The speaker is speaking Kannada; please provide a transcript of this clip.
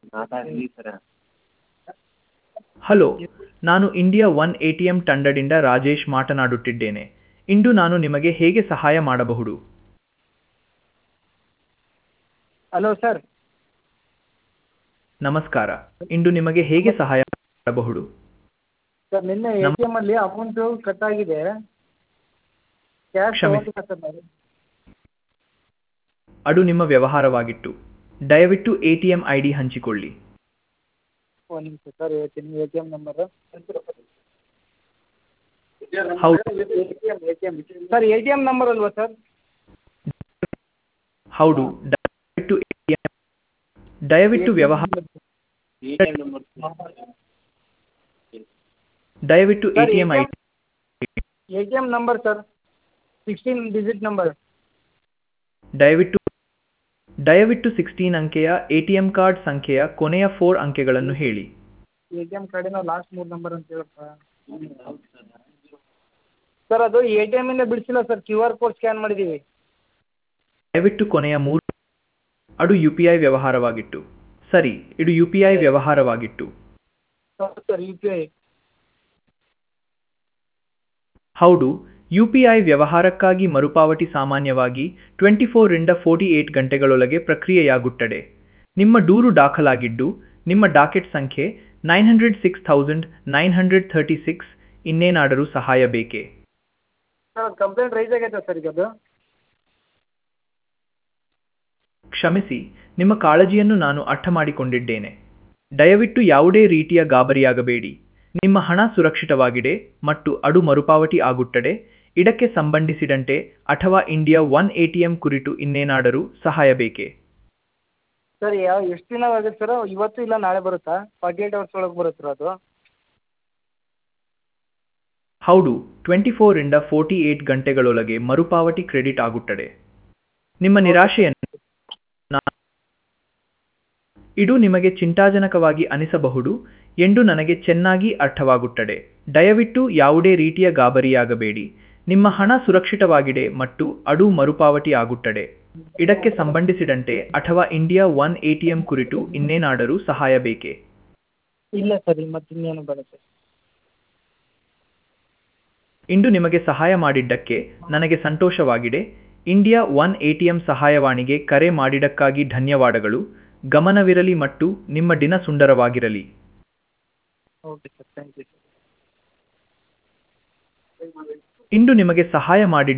ಹಲೋ ನಾನು India one A T M ತಂಡದಿಂದ ರಾಜೇಶ್ ಮಾತನಾಡುತ್ತಿದ್ದೇನೆ ಇಂದು ನಾನು ನಿಮಗೆ ಹೇಗೆ ಸಹಾಯ ಮಾಡಬಹುದು ಹಲೋ ಸರ್ ನಮಸ್ಕಾರ ಇಂದು ನಿಮಗೆ ಹೇಗೆ ಸಹಾಯ ಮಾಡಬಹುದು ಸರ್ ನಿನ್ನೆ ಎ ಟಿ ಎಮ್ಮಲ್ಲಿ ಅಮೌಂಟು ಕಟ್ ಆಗಿದೆ ಕ್ಯಾಶ್ ಕ್ಷಮಿಸಿ. ತಗೊಂಡಿಲ್ಲ ಸರ್ ನಾನು ಅದು ನಿಮ್ಮ ವ್ಯವಹಾರವಾಗಿತ್ತು ದಯವಿಟ್ಟು A T M I D ಹಂಚಿಕೊಳ್ಳಿ ಒಂದು ನಿಮಿಷ ಸರ್ ಹೇಳ್ತೀನಿ ಎ ಟಿ ಎಮ್ ನಂಬರು ಹೌದು A T M sir A T M number sir ಸರ್ ಹೌದು ದಯವಿಟ್ಟು ATM ದಯವಿಟ್ಟು ವ್ಯವಹಾರ ದಯವಿಟ್ಟು A sir T M I A T M number sir sixteen digit number ದಯವಿಟ್ಟು ದಯವಿಟ್ಟು ಸಿಕ್ಸ್ಟೀನ್ ಅಂಕೆಯ ಎ ಟಿ ಎಂ ಕಾರ್ಡ್ ಸಂಖ್ಯೆಯ ಕೊನೆಯ ಫೋರ್ ಅಂಕೆಗಳನ್ನು ಹೇಳಿ ಎ ಟಿ ಎಮ್ ಕಾರ್ಡಿನ ಲಾಸ್ಟ್ ಮೂರು ನಂಬರ್ ಅಂತ ಹೇಳಪ್ಪ ಸರ್ ಅದು ಎ ಟಿ ಎಮ್ಮಿಂದ ಬಿಡಿಸಿಲ್ಲ sir Q R code scan ಮಾಡಿದ್ದೀವಿ ದಯವಿಟ್ಟು ಕೊನೆಯ ಮೂರು ಅದು ಯು ಪಿ ಐ ವ್ಯವಹಾರವಾಗಿತ್ತು ಸರಿ ಇದು ಯು ಪಿ ಐ ವ್ಯವಹಾರವಾಗಿತ್ತು ಹೌದು ಸರ್ ಯು ಪಿ ಐ ಹೌದು ಯು ಪಿ ಐ ವ್ಯವಹಾರಕ್ಕಾಗಿ ಮರುಪಾವತಿ ಸಾಮಾನ್ಯವಾಗಿ ಟ್ವೆಂಟಿ ಫೋರಿಂದ ಫೋರ್ಟಿ ಏಟ್ ಗಂಟೆಗಳೊಳಗೆ ಪ್ರಕ್ರಿಯೆಯಾಗುತ್ತದೆ ನಿಮ್ಮ ದೂರು ದಾಖಲಾಗಿದ್ದು ನಿಮ್ಮ ಡಾಕೆಟ್ ಸಂಖ್ಯೆ nine hundred six thousand nine hundred thirty six ಇನ್ನೇನಾದರೂ ಸಹಾಯ ಬೇಕೇ ಸರ್ ಕಂಪ್ಲೇಂಟ್ ರೈಸ್ ಆಗೈತೆ ಸರ್ ಈಗ ಅದು ಕ್ಷಮಿಸಿ ನಿಮ್ಮ ಕಾಳಜಿಯನ್ನು ನಾನು ಅರ್ಥ ಮಾಡಿಕೊಂಡಿದ್ದೇನೆ ದಯವಿಟ್ಟು ಯಾವುದೇ ರೀತಿಯ ಗಾಬರಿಯಾಗಬೇಡಿ ನಿಮ್ಮ ಹಣ ಸುರಕ್ಷಿತವಾಗಿದೆ ಮತ್ತು ಅದು ಮರುಪಾವತಿ ಆಗುತ್ತದೆ ಇದಕ್ಕೆ ಸಂಬಂಧಿಸಿದಂತೆ ಅಥವಾ India one A T M ಕುರಿತು ಇನ್ನೇನಾದರೂ ಸಹಾಯ ಬೇಕೇ ಸರ್ ಯಾವ ಎಷ್ಟು ದಿನ ಆಗುತ್ತೆ ಸರ್ ಇವತ್ತು ಇಲ್ಲ ನಾಳೆ ಬರುತ್ತಾ ಫಾರ್ಟಿ ಏಟ್ ಅವರ್ಸ್ ಒಳಗೆ ಬರುತ್ತೆ ಅದು ಹೌದು ಟ್ವೆಂಟಿ ಫೋರಿಂದ ಫೋರ್ಟಿ ಏಟ್ ಗಂಟೆಗಳೊಳಗೆ ಮರುಪಾವತಿ ಕ್ರೆಡಿಟ್ ಆಗುತ್ತದೆ ನಿಮ್ಮ ನಿರಾಶೆಯನ್ನು ನಾ- ಇದು ನಿಮಗೆ ಚಿಂತಾಜನಕವಾಗಿ ಅನಿಸಬಹುದು ಎಂದು ನನಗೆ ಚೆನ್ನಾಗಿ ಅರ್ಥವಾಗುತ್ತದೆ ದಯವಿಟ್ಟು ಯಾವುದೇ ರೀತಿಯ ಗಾಬರಿಯಾಗಬೇಡಿ ನಿಮ್ಮ ಹಣ ಸುರಕ್ಷಿತವಾಗಿದೆ ಮತ್ತು ಅದು ಮರುಪಾವತಿ ಆಗುತ್ತದೆ ಇದಕ್ಕೆ ಸಂಬಂಧಿಸಿದಂತೆ ಅಥವಾ India one A T M ಕುರಿತು ಇನ್ನೇನಾದರೂ ಸಹಾಯ ಬೇಕೇ ಇಲ್ಲ ಸರ್ ಮತ್ತೆ ಇನ್ನೇನು ಬೇಡ ಸರ್ ಇಂದು ನಿಮಗೆ ಸಹಾಯ ಮಾಡಿದ್ದಕ್ಕೆ ನನಗೆ ಸಂತೋಷವಾಗಿದೆ India one A T M ಸಹಾಯವಾಣಿಗೆ ಕರೆ ಮಾಡಿದ್ದಕ್ಕಾಗಿ ಧನ್ಯವಾದಗಳು ಗಮನವಿರಲಿ ಮತ್ತು ನಿಮ್ಮ ದಿನ ಸುಂದರವಾಗಿರಲಿ ಓಕೆ ಸರ್ ಥ್ಯಾಂಕ್ ಯು ಇಂದು ನಿಮಗೆ ಸಹಾಯ ಮಾಡಿದ್ದ